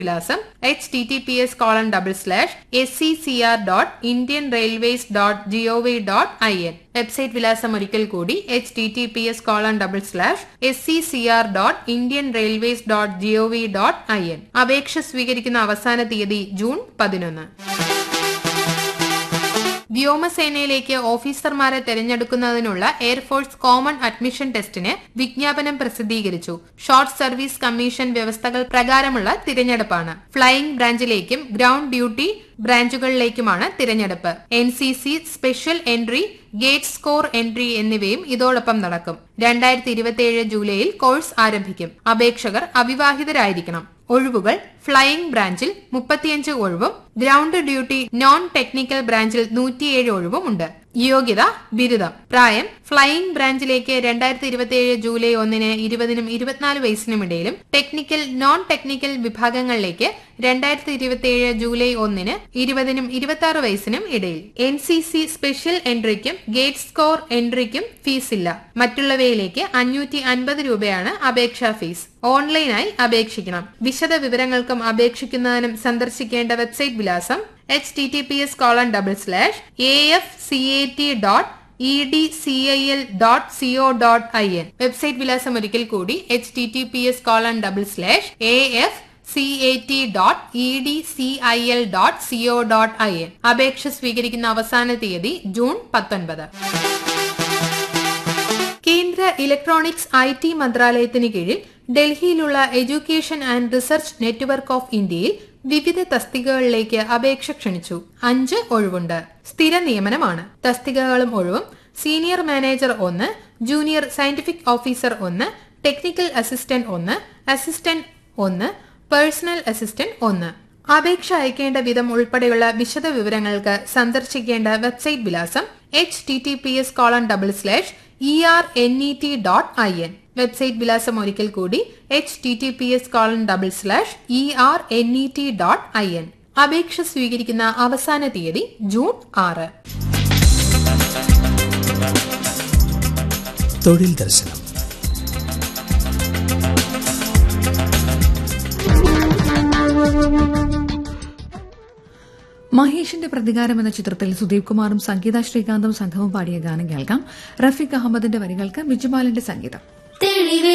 വിലാസം H T T P S colon double slash S C C R dot Indian railways dot G O V dot I N website വിലാസം ഒരിക്കൽ കൂടി H T T P S colon double slash S C C R dot Indian railways dot G O V dot I N അപേക്ഷ സ്വീകരിക്കുന്ന അവസാന തീയതി June പതിനൊന്ന് വ്യോമസേനയിലേക്ക് ഓഫീസർമാരെ തെരഞ്ഞെടുക്കുന്നതിനുള്ള air force common admission ടെസ്റ്റിന് വിജ്ഞാപനം പ്രസിദ്ധീകരിച്ചു ഷോർട്ട് സർവീസ് കമ്മീഷൻ വ്യവസ്ഥകൾ പ്രകാരമുള്ള തിരഞ്ഞെടുപ്പാണ് ഫ്ലൈയിംഗ് ബ്രാഞ്ചിലേക്കും ഗ്രൗണ്ട് ഡ്യൂട്ടി ബ്രാഞ്ചുകളിലേക്കുമാണ് തിരഞ്ഞെടുപ്പ് N C C special entry gate score entry എന്നിവയും ഇതോടൊപ്പം നടക്കും രണ്ടായിരത്തി ഇരുപത്തിയേഴ് ജൂലൈയിൽ കോഴ്സ് ആരംഭിക്കും അപേക്ഷകർ അവിവാഹിതരായിരിക്കണം ഒഴിവുകൾ ഫ്ലൈയിംഗ് ബ്രാഞ്ചിൽ മുപ്പത്തിയഞ്ച് ഒഴിവും ഗ്രൗണ്ട് ഡ്യൂട്ടി നോൺ ടെക്നിക്കൽ ബ്രാഞ്ചിൽ നൂറ്റിയേഴ് ഒഴിവും ഉണ്ട് യോഗ്യത ബിരുദം പ്രായം ഫ്ലൈയിംഗ് ബ്രാഞ്ചിലേക്ക് രണ്ടായിരത്തി ഇരുപത്തിയേഴ് ജൂലൈ ഒന്നിന് ഇരുപതിനും ഇരുപത്തിനാല് വയസ്സിനും ഇടയിലും ടെക്നിക്കൽ നോൺ ടെക്നിക്കൽ വിഭാഗങ്ങളിലേക്ക് രണ്ടായിരത്തി ഇരുപത്തിയേഴ് ജൂലൈ ഒന്നിന് ഇരുപതിനും ഇരുപത്തി ആറ് വയസ്സിനും ഇടയിൽ എൻ സി സി സ്പെഷ്യൽ എൻട്രിക്കും ഗേറ്റ് സ്കോർ എൻട്രിക്കും ഫീസില്ല മറ്റുള്ളവയിലേക്ക് അഞ്ഞൂറ്റി അൻപത് രൂപയാണ് അപേക്ഷാ ഫീസ് ഓൺലൈനായി അപേക്ഷിക്കണം വിശദ വിവരങ്ങൾക്കും അപേക്ഷിക്കുന്നതിനും സന്ദർശിക്കേണ്ട വെബ്സൈറ്റ് വിലാസം H T T P S colon double slash A F C A T dot E D C I L dot C O dot I N website വിലാസം ഒരിക്കൽ കൂടി H T T P S colon double slash A F C A T dot E D C I L dot C O dot I N അപേക്ഷ സ്വീകരിക്കുന്ന അവസാന തീയതി June പത്തൊൻപത് കേന്ദ്ര electronics I T മന്ത്രാലയത്തിന് കീഴിൽ ഡൽഹിയിലുള്ള education and research network of ഇന്ത്യയിൽ വിവിധ തസ്തികകളിലേക്ക് അപേക്ഷ ക്ഷണിച്ചു അഞ്ച് ഒഴിവുണ്ട് സ്ഥിര നിയമനമാണ് തസ്തികകളും ഒഴിവും സീനിയർ മാനേജർ ഒന്ന് ജൂനിയർ സയന്റിഫിക് ഓഫീസർ ഒന്ന് ടെക്നിക്കൽ അസിസ്റ്റന്റ് ഒന്ന് അസിസ്റ്റന്റ് ഒന്ന് പേഴ്സണൽ അസിസ്റ്റന്റ് ഒന്ന് അപേക്ഷ അയക്കേണ്ട വിധം ഉൾപ്പെടെയുള്ള വിശദ വിവരങ്ങൾക്ക് സന്ദർശിക്കേണ്ട വെബ്സൈറ്റ് വിലാസം H T T P S colon double slash E R N E T dot I N website വിലാസം ഒരിക്കൽ കൂടി H T T P S colon double slash E R N E T dot I N അപേക്ഷ സ്വീകരിക്കുന്ന അവസാന തീയതി June ആറ് തൊഴിൽ ദർശനം മഹേഷിന്റെ പ്രതികാരം എന്ന ചിത്രത്തിൽ സുദീപ് കുമാറും സംഗീത ശ്രീകാന്തും സംഘവും പാടിയ ഗാനം കേൾക്കാം റഫീഖ് അഹമ്മദിന്റെ വരികൾക്ക് ബിജുപാലിന്റെ സംഗീതം തെളിവേ